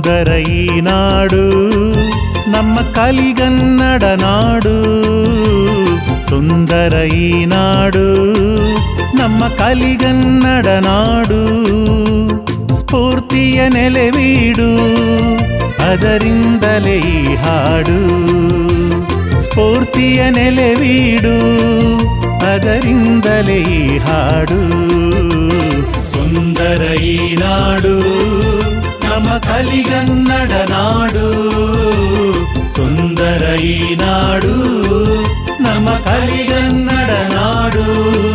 ಸುಂದರ ಈ ನಾಡು ನಮ್ಮ ಕಲಿಗನ್ನಡ ನಾಡು ಸುಂದರ ಈ ನಾಡು ನಮ್ಮ ಕಲಿಗನ್ನಡ ನಾಡು ಸ್ಫೂರ್ತಿಯ ನೆಲೆವೀಡು ಅದರಿಂದಲೇ ಈ ಹಾಡು ಸ್ಫೂರ್ತಿಯ ನೆಲೆವೀಡು ಅದರಿಂದಲೇ ಈ ಹಾಡು ಸುಂದರ ಈ ನಾಡು ನಮ್ಮ ಕಲಿಗನ್ನಡ ನಾಡು ಸುಂದರ ಈ ನಾಡು ನಮ್ಮ ಕಲಿಗನ್ನಡ ನಾಡು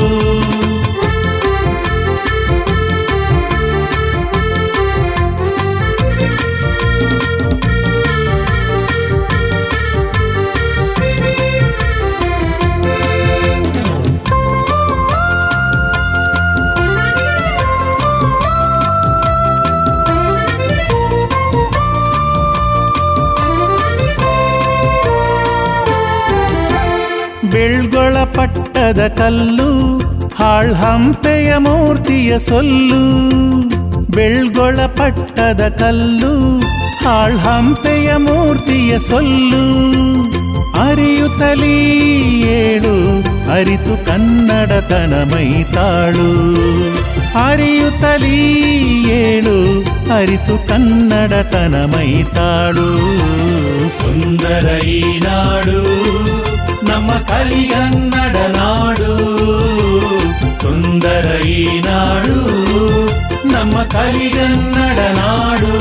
ಬೆಳ್ಗೊಳ ಪಟ್ಟದ ಕಲ್ಲು ಹಾಳ್ ಹಂಪೆಯ ಮೂರ್ತಿಯ ಸೊಲ್ಲು ಬೆಳ್ಗೊಳ ಪಟ್ಟದ ಕಲ್ಲು ಹಾಳ್ ಹಂಪೆಯ ಮೂರ್ತಿಯ ಸೊಲ್ಲು ಅರಿಯುತ್ತಲೀ ಏಳು ಅರಿತು ಕನ್ನಡತನ ಮೈತಾಳು ಅರಿಯುತ್ತಲೀ ಏಳು ಅರಿತು ಕನ್ನಡತನ ಮೈತಾಳು ಸುಂದರ ಈ ನಾಡು ನಮ್ಮ ಕಲಿಗನ್ನಡ ನಾಡು ಸುಂದರ ಈ ನಾಡು ನಮ್ಮ ಕಲಿಗನ್ನಡ ನಾಡು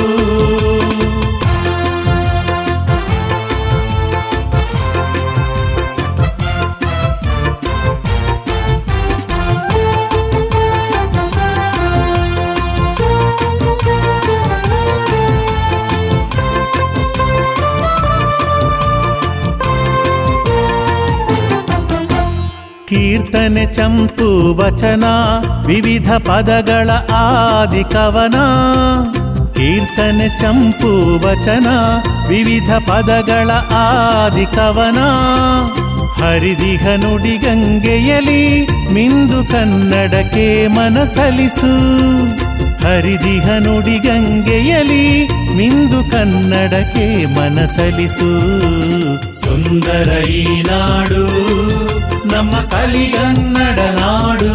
ಕೀರ್ತನೆ ಚಂಪು ವಚನ ವಿವಿಧ ಪದಗಳ ಆದಿ ಕವನ ಕೀರ್ತನೆ ಚಂಪು ವಚನ ವಿವಿಧ ಪದಗಳ ಆದಿ ಕವನ ಹರಿದಿಹ ನುಡಿ ಗಂಗೆಯಲಿ ಮಿಂದು ಕನ್ನಡಕ್ಕೆ ಮನಸಲಿಸು ಹರಿದಿಹ ನುಡಿ ಗಂಗೆಯಲಿ ಮಿಂದು ಕನ್ನಡಕ್ಕೆ ಮನಸಲಿಸು ಸುಂದರ ಈ ನಾಡು ನಮ್ಮ ಕಲಿಗನ್ನಡ ನಾಡು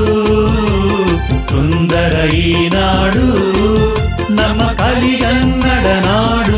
ಸುಂದರ ಈ ನಾಡು ನಮ್ಮ ಕಲಿಗನ್ನಡ ನಾಡು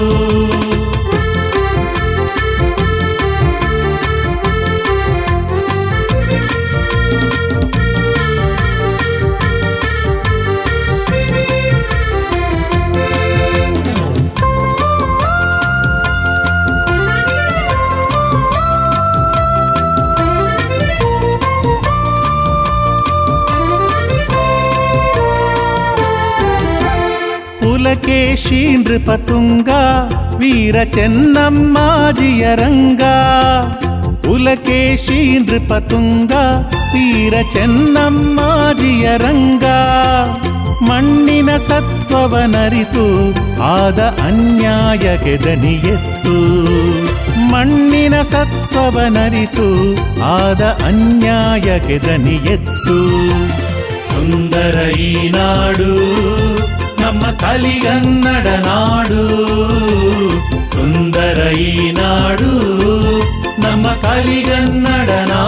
ಪುಲಕೇಶಿ ನೃಪತುಂಗ ವೀರ ಚೆನ್ನಮ್ಮಾಜಿಯ ರಂಗ ಪುಲಕೇಶಿ ನೃಪತುಂಗ ವೀರ ಚೆನ್ನಮ್ಮಾಜಿಯ ರಂಗ ಮಣ್ಣಿನ ಸತ್ವವನರಿತು ಆದ ಅನ್ಯಾಯಕ್ಕೆ ದನಿಯೆತ್ತು ಮಣ್ಣಿನ ಸತ್ವವನರಿತು ಆದ ಅನ್ಯಾಯಕ್ಕೆ ದನಿಯೆತ್ತು ಸುಂದರ ಈ ನಾಡು ನಮ್ಮ ಕಲಿಗನ್ನಡ ನಾಡು ಸುಂದರ ಈ ನಾಡು ನಮ್ಮ ಕಲಿಗನ್ನಡ ನಾಡು